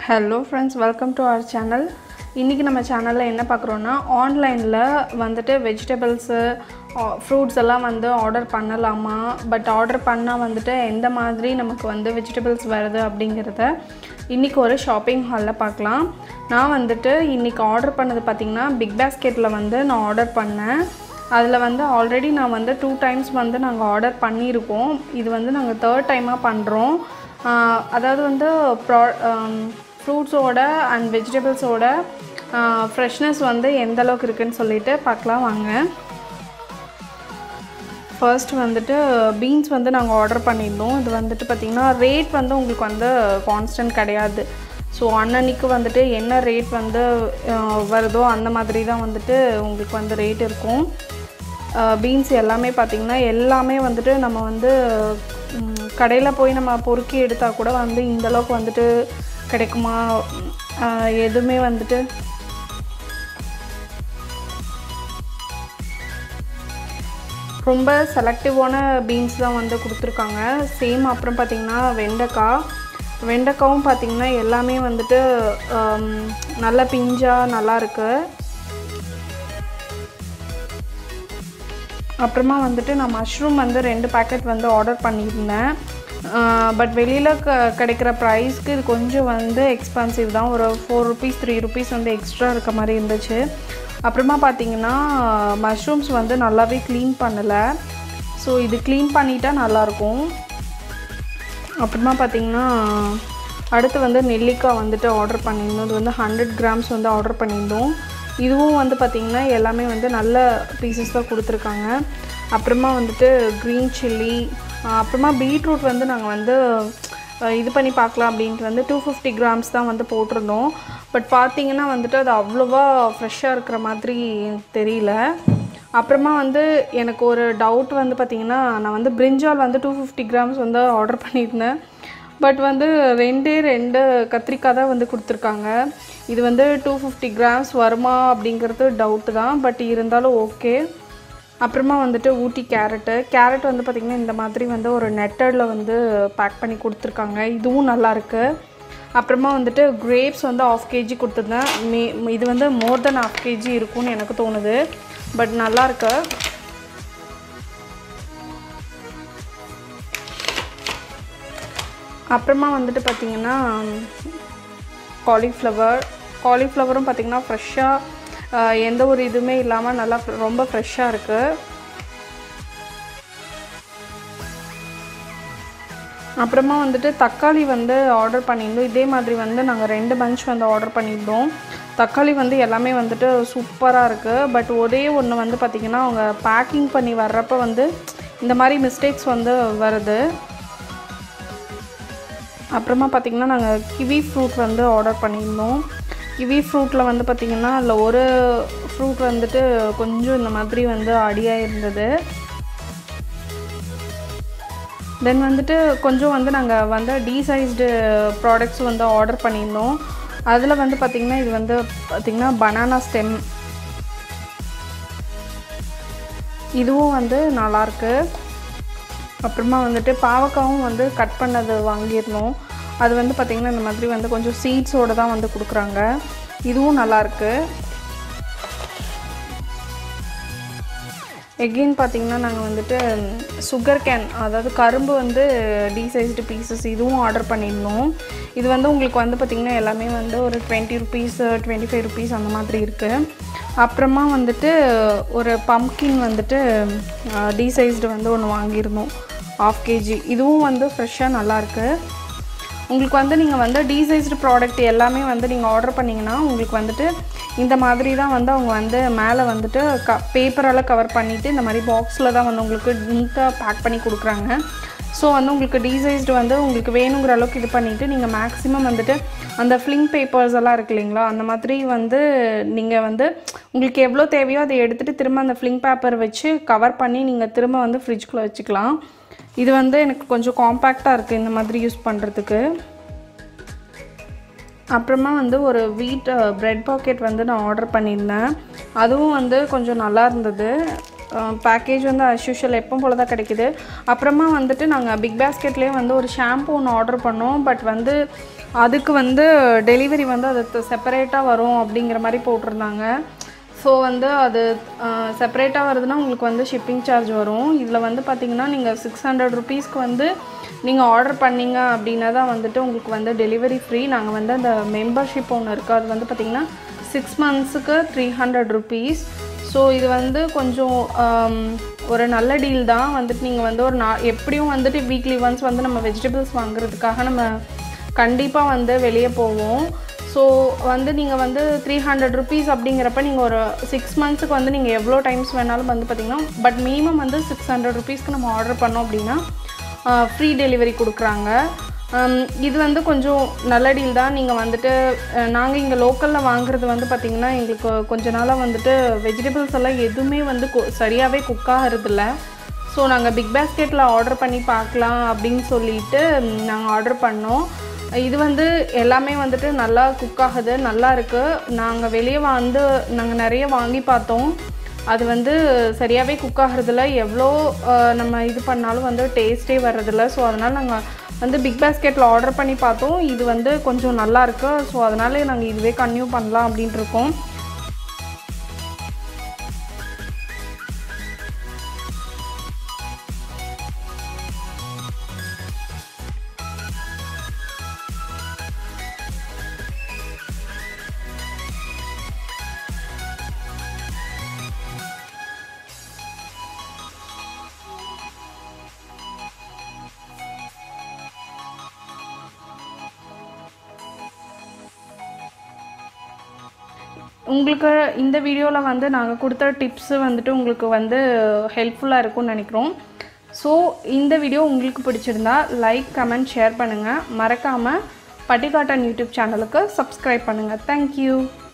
hello friends welcome to our channel இன்றைக்கி நம்ம சேனலில் என்ன பார்க்குறோன்னா ஆன்லைனில் வந்துட்டு வெஜிடபிள்ஸு ஃப்ரூட்ஸ் எல்லாம் வந்து ஆர்டர் பண்ணலாமா பட் ஆர்டர் பண்ணால் வந்துட்டு எந்த மாதிரி நமக்கு வந்து வெஜிடபிள்ஸ் வருது அப்படிங்கிறத இன்றைக்கி ஒரு ஷாப்பிங் ஹாலில் பார்க்கலாம் நான் வந்துட்டு இன்றைக்கி ஆர்டர் பண்ணது பார்த்திங்கன்னா பிக் பேஸ்கெட்டில் வந்து நான் ஆர்டர் பண்ணேன் அதில் வந்து ஆல்ரெடி நான் வந்து டூ டைம்ஸ் வந்து நாங்கள் ஆர்டர் பண்ணியிருக்கோம் இது வந்து நாங்கள் தேர்ட் டைமாக பண்ணுறோம் அதாவது வந்து ப்ரா ஃப்ரூட்ஸோட அண்ட் வெஜிடபிள்ஸோட ஃப்ரெஷ்னஸ் வந்து எந்த அளவுக்கு இருக்குன்னு சொல்லிட்டு பார்க்கலாம் வாங்க ஃபர்ஸ்ட் வந்துட்டு பீன்ஸ் வந்து நாங்கள் ஆர்டர் பண்ணியிருந்தோம் இது வந்துட்டு பார்த்திங்கன்னா ரேட் வந்து உங்களுக்கு வந்து கான்ஸ்டன்ட் கிடையாது ஸோ அன்னன்னைக்கு வந்துட்டு என்ன ரேட் வந்து அஹ், வருதோ அந்த மாதிரி தான் வந்துட்டு உங்களுக்கு வந்து ரேட் இருக்கும் பீன்ஸ் எல்லாமே பார்த்திங்கன்னா எல்லாமே வந்துட்டு நம்ம வந்து கடையில் போய் நம்ம பொறுக்கி எடுத்தால் கூட வந்து இந்த அளவுக்கு வந்துட்டு கிடைக்குமா அஹ், எதுவுமே வந்துட்டு ரொம்ப செலக்டிவான பீன்ஸ் தான் வந்து கொடுத்துருக்காங்க சேம் அப்புறம் பார்த்திங்கன்னா வெண்டைக்காய் வெண்டைக்காவும் பார்த்திங்கன்னா எல்லாமே வந்துட்டு ஆம், நல்ல பிஞ்சாக நல்லா இருக்கு அப்புறமா வந்துட்டு நான் மஷ்ரூம் வந்து ரெண்டு பேக்கெட் வந்து ஆர்டர் பண்ணியிருந்தேன் பட் வெளியில் க கிடைக்கிற ப்ரைஸ்க்கு இது கொஞ்சம் வந்து எக்ஸ்பென்சிவ் தான் ஒரு ஃபோர் ருபீஸ் த்ரீ ருபீஸ் வந்து எக்ஸ்ட்ரா இருக்க மாதிரி இருந்துச்சு அப்புறமா பார்த்தீங்கன்னா மஷ்ரூம்ஸ் வந்து நல்லாவே க்ளீன் பண்ணலை ஸோ இது க்ளீன் பண்ணிட்டா நல்லாயிருக்கும் அப்புறமா பார்த்தீங்கன்னா அடுத்து வந்து நெல்லிக்காய் வந்துட்டு ஆர்டர் பண்ணியிருந்தோம் இது வந்து ஹண்ட்ரட் கிராம்ஸ் வந்து ஆர்டர் பண்ணியிருந்தோம் இதுவும் வந்து பார்த்திங்கன்னா எல்லாமே வந்து நல்ல பீசஸ் தான் கொடுத்துருக்காங்க அப்புறமா வந்துட்டு க்ரீன் சில்லி அப்புறமா பீட்ரூட் வந்து நாங்கள் வந்து அஹ், இது பண்ணி பார்க்கலாம் அப்படின்ட்டு வந்து டூ ஃபிஃப்டி கிராம்ஸ் தான் வந்து போட்டிருந்தோம் பட் பார்த்தீங்கன்னா வந்துட்டு அது அவ்வளோவா ஃப்ரெஷ்ஷாக இருக்கிற மாதிரி தெரியல அப்புறமா வந்து எனக்கு ஒரு டவுட் வந்து பார்த்திங்கன்னா நான் வந்து பிரிஞ்சால் வந்து டூ ஃபிஃப்டி கிராம்ஸ் வந்து ஆர்டர் பண்ணியிருந்தேன் பட் வந்து ரெண்டே ரெண்டு கத்திரிக்காய் தான் வந்து கொடுத்துருக்காங்க இது வந்து டூ ஃபிஃப்டி கிராம்ஸ் வருமா அப்படிங்கிறது டவுட்டு தான் பட் இருந்தாலும் ஓகே அப்புறமா வந்துட்டு ஊட்டி கேரட்டு கேரட் வந்து பார்த்திங்கன்னா இந்த மாதிரி வந்து ஒரு நெட்டடில் வந்து பேக் பண்ணி கொடுத்துருக்காங்க இதுவும் நல்லாயிருக்கு அப்புறமா வந்துட்டு கிரேப்ஸ் வந்து ஆஃப் கேஜி கொடுத்துருந்தேன் மே இது வந்து மோர் தென் ஆஃப் கேஜி இருக்கும்னு எனக்கு தோணுது பட் நல்லாயிருக்கு அப்புறமா வந்துட்டு பார்த்திங்கன்னா காலிஃப்ளவர் காலிஃப்ளவரும் பார்த்திங்கன்னா ஃப்ரெஷ்ஷாக எந்த ஒரு இதுவுமே இல்லாமல் நல்லா fr- ரொம்ப ஃப்ரெஷ்ஷாக இருக்குது அப்புறமா வந்துட்டு தக்காளி வந்து ஆர்டர் பண்ணியிருந்தோம் இதே மாதிரி வந்து நாங்கள் ரெண்டு பஞ்ச் வந்து ஆர்டர் பண்ணியிருந்தோம் தக்காளி வந்து எல்லாமே வந்துட்டு சூப்பராக இருக்குது பட் ஒரே ஒன்று வந்து பார்த்திங்கன்னா அவங்க பேக்கிங் பண்ணி வர்றப்ப வந்து இந்த மாதிரி மிஸ்டேக்ஸ் வந்து வருது அப்புறமா பார்த்திங்கன்னா நாங்கள் கிவி ஃப்ரூட் வந்து ஆர்டர் பண்ணியிருந்தோம் கிவி ஃப்ரூட்டில் வந்து பார்த்திங்கன்னா அதில் ஒரு ஃப்ரூட் வந்துட்டு கொஞ்சம் இந்த மாதிரி வந்து அடியாக இருந்தது தென் வந்துட்டு கொஞ்சம் வந்து நாங்கள் வந்து டீசைஸ்டு ப்ராடக்ட்ஸ் வந்து ஆர்டர் பண்ணியிருந்தோம் அதில் வந்து பார்த்திங்கன்னா இது வந்து பார்த்திங்கன்னா பனானா ஸ்டெம் இதுவும் வந்து நல்லாயிருக்கு அப்புறமா வந்துட்டு பாவக்காவும் வந்து கட் பண்ணது வாங்கியிருந்தோம் அது வந்து பார்த்திங்கன்னா இந்த மாதிரி வந்து கொஞ்சம் சீட்ஸோடு தான் வந்து கொடுக்குறாங்க இதுவும் நல்லாயிருக்கு எகெயின் பார்த்தீங்கன்னா நாங்கள் வந்துட்டு சுகர் கேன் அதாவது கரும்பு வந்து டீசைஸ்டு பீசஸ் இதுவும் ஆர்டர் பண்ணியிருந்தோம் இது வந்து உங்களுக்கு வந்து பார்த்திங்கன்னா எல்லாமே வந்து ஒரு twenty rupees twenty five rupees அந்த மாதிரி இருக்குது அப்புறமா வந்துட்டு ஒரு பம்கின் வந்துட்டு டீசைஸ்டு வந்து ஒன்று வாங்கியிருந்தோம் ஆஃப் கேஜி இதுவும் வந்து ஃப்ரெஷ்ஷாக நல்லாயிருக்கு உங்களுக்கு வந்து நீங்கள் வந்து டீசைஸ்டு ப்ராடக்ட் எல்லாமே வந்து நீங்கள் ஆர்டர் பண்ணிங்கன்னா உங்களுக்கு வந்துட்டு இந்த மாதிரி தான் வந்து அவங்க வந்து மேலே வந்துட்டு க பேப்பரால் கவர் பண்ணிவிட்டு இந்த மாதிரி பாக்ஸில் தான் வந்து உங்களுக்கு நீட்டாக பேக் பண்ணி கொடுக்குறாங்க ஸோ வந்து உங்களுக்கு டீசைஸ்டு வந்து உங்களுக்கு வேணுங்கிற அளவுக்கு இது பண்ணிவிட்டு நீங்கள் மேக்ஸிமம் வந்துட்டு அந்த ஃப்ளிங் பேப்பர்ஸ் எல்லாம் இருக்கு இல்லைங்களா அந்த மாதிரி வந்து நீங்கள் வந்து உங்களுக்கு எவ்வளோ தேவையோ அதை எடுத்துகிட்டு திரும்ப அந்த ஃப்ளிங் பேப்பர் வச்சு கவர் பண்ணி நீங்கள் திரும்ப வந்து ஃப்ரிட்ஜ்குள்ளே வச்சுக்கலாம் இது வந்து எனக்கு கொஞ்சம் காம்பேக்டாக இருக்குது இந்த மாதிரி யூஸ் பண்ணுறதுக்கு அப்புறமா வந்து ஒரு வீட் ப்ரெட் பாக்கெட் வந்து நான் ஆர்டர் பண்ணியிருந்தேன் அதுவும் வந்து கொஞ்சம் நல்லா இருந்தது பேக்கேஜ் வந்து அஸ்யூஷுவல் எப்போ போல தான் கிடைக்குது அப்புறமா வந்துட்டு நாங்கள் பிக் பேஸ்கெட்லேயே வந்து ஒரு ஷாம்பு ஒன்று ஆர்டர் பண்ணோம் பட் வந்து அதுக்கு வந்து டெலிவரி வந்து அது செப்பரேட்டாக வரும் அப்படிங்கிற மாதிரி போட்டிருந்தாங்க ஸோ வந்து அது செப்பரேட்டாக வருதுன்னா உங்களுக்கு வந்து ஷிப்பிங் சார்ஜ் வரும் இதில் வந்து பார்த்தீங்கன்னா நீங்கள் சிக்ஸ் ஹண்ட்ரட் ருபீஸ்க்கு வந்து நீங்கள் ஆர்டர் பண்ணீங்க அப்படின்னா தான் வந்துட்டு உங்களுக்கு வந்து டெலிவரி ஃப்ரீ நாங்கள் வந்து அந்த மெம்பர்ஷிப் ஒன்று இருக்குது அது வந்து பார்த்திங்கன்னா சிக்ஸ் மந்த்ஸுக்கு த்ரீ ஹண்ட்ரட் ருபீஸ் ஸோ இது வந்து கொஞ்சம் ஆம், ஒரு நல்ல டீல் தான் வந்துட்டு நீங்கள் வந்து ஒரு நா எப்படியும் வந்துட்டு வீக்லி ஒன்ஸ் வந்து நம்ம வெஜிடபிள்ஸ் வாங்குறதுக்காக நம்ம கண்டிப்பாக வந்து வெளியே போவோம் ஸோ வந்து நீங்கள் வந்து த்ரீ ஹண்ட்ரட் ருபீஸ் அப்படிங்கிறப்ப நீங்கள் ஒரு சிக்ஸ் மந்த்ஸுக்கு வந்து நீங்கள் எவ்வளோ டைம்ஸ் வேணாலும் வந்து பார்த்தீங்கன்னா பட் மினிமம் வந்து சிக்ஸ் ஹண்ட்ரட் ருபீஸ்க்கு நம்ம ஆர்டர் பண்ணோம் அப்படின்னா ஃப்ரீ டெலிவரி கொடுக்குறாங்க ஹம், இது வந்து கொஞ்சம் நல்ல டீல் தான் நீங்கள் வந்துட்டு நாங்கள் இங்கே லோக்கலில் வாங்குறது வந்து பார்த்திங்கன்னா எங்களுக்கு கொஞ்ச நாளாக வந்துட்டு வெஜிடபிள்ஸ் எல்லாம் எதுவுமே வந்து கு- சரியாகவே குக் ஆகிறதில்ல ஸோ நாங்கள் பிக் பாஸ்கெட்டில் ஆர்டர் பண்ணி பார்க்கலாம் அப்படின்னு சொல்லிட்டு நாங்கள் ஆர்டர் பண்ணோம் இது வந்து எல்லாமே வந்துட்டு நல்லா குக் ஆகுது நல்லா இருக்குது நாங்கள் வெளியே வந்து நாங்கள் நிறைய வாங்கி பார்த்தோம் அது வந்து சரியாகவே குக் ஆகிறதில்ல எவ்வளோ அஹ், நம்ம இது பண்ணாலும் வந்து டேஸ்ட்டே வர்றதில்ல ஸோ அதனால் நாங்கள் வந்து பிக் பாஸ்கெட்டில் ஆர்டர் பண்ணி பார்த்தோம் இது வந்து கொஞ்சம் நல்லா இருக்கு ஸோ அதனால நாங்கள் இதுவே கன்டினியூ பண்ணலாம் அப்படின்ட்டு இருக்கோம் உங்களுக்கு இந்த வீடியோவில் வந்து நாங்கள் கொடுத்த டிப்ஸு வந்துட்டு உங்களுக்கு வந்து ஹெல்ப்ஃபுல்லாக இருக்கும்னு நினைக்கிறோம் ஸோ இந்த வீடியோ உங்களுக்கு பிடிச்சிருந்தா லைக் கமெண்ட் ஷேர் பண்ணுங்கள் மறக்காமல் பட்டிக்காட்டன் யூடியூப் சேனலுக்கு சப்ஸ்கிரைப் பண்ணுங்கள் தேங்க்யூ